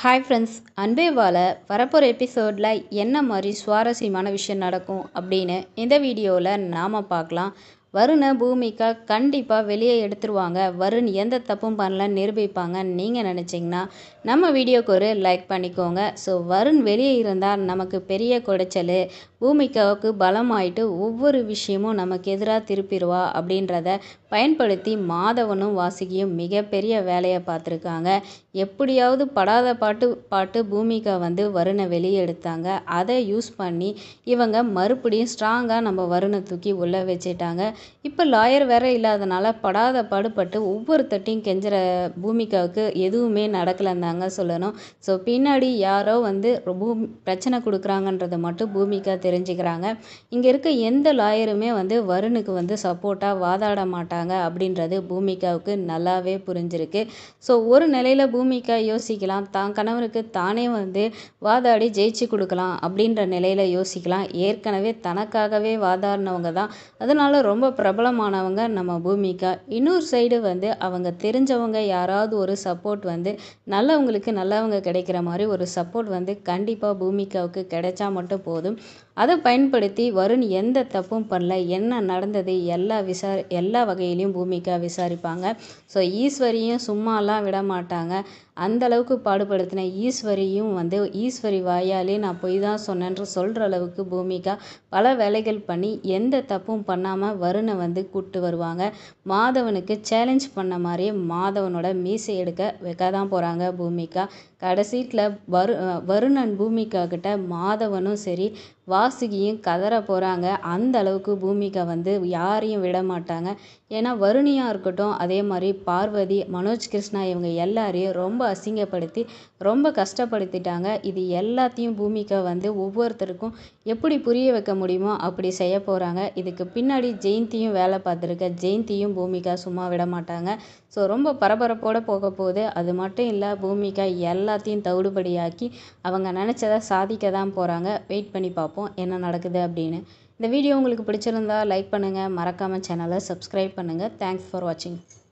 hi friends அன்பே வாழ வரப்போகிற எபிசோடில் என்ன மாதிரி சுவாரஸ்யமான விஷயம் நடக்கும் அப்படின்னு இந்த வீடியோவில் நாம் பார்க்கலாம் வருணை பூமிகா கண்டிப்பாக வெளியே எடுத்துருவாங்க வருண் எந்த தப்பும் பண்ணலன்னு நிரூபிப்பாங்க நீங்கள் நினச்சிங்கன்னா நம்ம வீடியோக்கு ஒரு லைக் பண்ணிக்கோங்க ஸோ வருண் வெளியே இருந்தால் நமக்கு பெரிய குடைச்சல் பூமிகாவுக்கு பலமாயிட்டு ஒவ்வொரு விஷயமும் நமக்கு எதிராக திருப்பிடுவா அப்படின்றத பயன்படுத்தி மாதவனும் வாசுகியும் மிகப்பெரிய வேலையை பார்த்துருக்காங்க எப்படியாவது படாத பாட்டு பாட்டு பூமிகா வந்து வருணை வெளியே எடுத்தாங்க அதை யூஸ் பண்ணி இவங்க மறுபடியும் ஸ்ட்ராங்காக நம்ம வருணை தூக்கி உள்ளே வச்சுட்டாங்க இப்போ லாயர் வேற இல்லாதனால படாத பாடுபட்டு ஒவ்வொருத்தட்டையும் கெஞ்சுற பூமிகாவுக்கு எதுவுமே நடக்கலந்தாங்க சொல்லணும் ஸோ பின்னாடி யாரோ வந்து பூமி பிரச்சனை கொடுக்குறாங்கன்றதை மட்டும் பூமிகா தெரிஞ்சுக்கிறாங்க இங்கே இருக்க எந்த லாயருமே வந்து வருணுக்கு வந்து சப்போர்ட்டாக வாதாட மாட்டாங்க அப்படின்றது பூமிகாவுக்கு நல்லாவே புரிஞ்சிருக்கு ஸோ ஒரு நிலையில் பூமிகா யோசிக்கலாம் தான் கணவருக்கு தானே வந்து வாதாடி ஜெயிச்சு கொடுக்கலாம் அப்படின்ற நிலையில் யோசிக்கலாம் ஏற்கனவே தனக்காகவே வாதாடினவங்க தான் அதனால ரொம்ப பிரபலமானவங்க நம்ம பூமிகா இன்னொரு சைடு வந்து அவங்க தெரிஞ்சவங்க யாராவது ஒரு சப்போர்ட் வந்து நல்லவங்களுக்கு நல்லவங்க கிடைக்கிற மாதிரி ஒரு சப்போர்ட் வந்து கண்டிப்பாக பூமிகாவுக்கு கிடைச்சா மட்டும் போதும் அதை பயன்படுத்தி வருண் எந்த தப்பும் பண்ணல என்ன நடந்தது எல்லா விசார எல்லா வகையிலையும் பூமிகா விசாரிப்பாங்க ஸோ ஈஸ்வரியும் சும்மாலாம் விட மாட்டாங்க அந்த அளவுக்கு பாடுபடுத்தின ஈஸ்வரியும் வந்து ஈஸ்வரி வாயாலே நான் பொய் தான் சொன்னேன்ற சொல்கிற அளவுக்கு பூமிகா பல வேலைகள் பண்ணி எந்த தப்பும் பண்ணாமல் வருணை வந்து கூப்பிட்டு வருவாங்க மாதவனுக்கு சேலஞ்ச் பண்ண மாதிரியே மாதவனோட மீசை எடுக்க வைக்க தான் போகிறாங்க பூமிகா கடைசீட்டில் வரு வருணன் பூமிகா கிட்ட மாதவனும் சரி வாசுகியும் கதற போகிறாங்க அந்த அளவுக்கு பூமிகா வந்து யாரையும் விட மாட்டாங்க ஏன்னா வருணியாக இருக்கட்டும் அதே மாதிரி பார்வதி மனோஜ் கிருஷ்ணா இவங்க எல்லாரையும் ரொம்ப அசிங்கப்படுத்தி ரொம்ப கஷ்டப்படுத்திட்டாங்க இது எல்லாத்தையும் பூமிகா வந்து ஒவ்வொருத்தருக்கும் எப்படி புரிய வைக்க முடியுமோ அப்படி செய்ய போகிறாங்க இதுக்கு பின்னாடி ஜெயந்தியும் வேலை பார்த்துருக்க ஜெயந்தியும் பூமிகா சும்மா விட மாட்டாங்க ஸோ ரொம்ப பரபரப்போடு போக போகுது அது மட்டும் இல்லை பூமிகா எல்லாத்தையும் தவிடுபடியாக்கி அவங்க நினச்சதை சாதிக்க தான் போகிறாங்க வெயிட் பண்ணி பார்ப்போம் என்ன நடக்குது அப்படின்னு இந்த வீடியோ உங்களுக்கு பிடிச்சிருந்தா லைக் பண்ணுங்கள் மறக்காமல் சேனலை சப்ஸ்கிரைப் பண்ணுங்கள் தேங்க்ஸ் ஃபார் வாட்சிங்